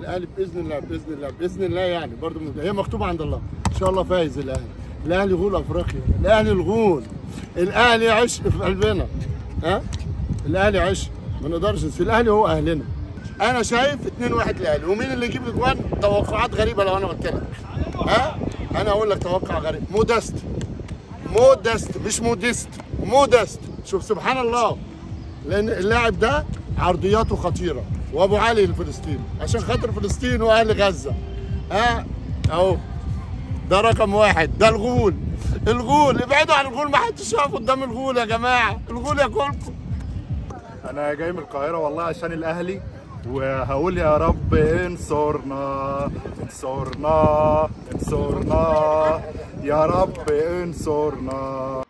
الاهلي باذن الله باذن الله باذن الله يعني برضه هي مكتوبه عند الله ان شاء الله فايز الاهلي الاهلي غول افريقيا الاهلي الغول الاهلي عشق في قلبنا ها الاهلي عشق ما نقدرش نسيب الاهلي هو اهلنا انا شايف 2 1 الاهلي ومين اللي يجيب الاجوان توقعات غريبه لو انا قلت لك ها انا اقول لك توقع غريب مودست مودست مش مودست مودست شوف سبحان الله لان اللاعب ده عرضياته خطيره وابو علي الفلسطيني عشان خاطر فلسطين واهل غزه ها اهو ده رقم واحد ده الغول الغول ابعدوا عن الغول ما حدش يقف قدام الغول يا جماعه الغول ياكلكم انا جاي من القاهره والله عشان الاهلي وهقول يا رب انصرنا انصرنا انصرنا يا رب انصرنا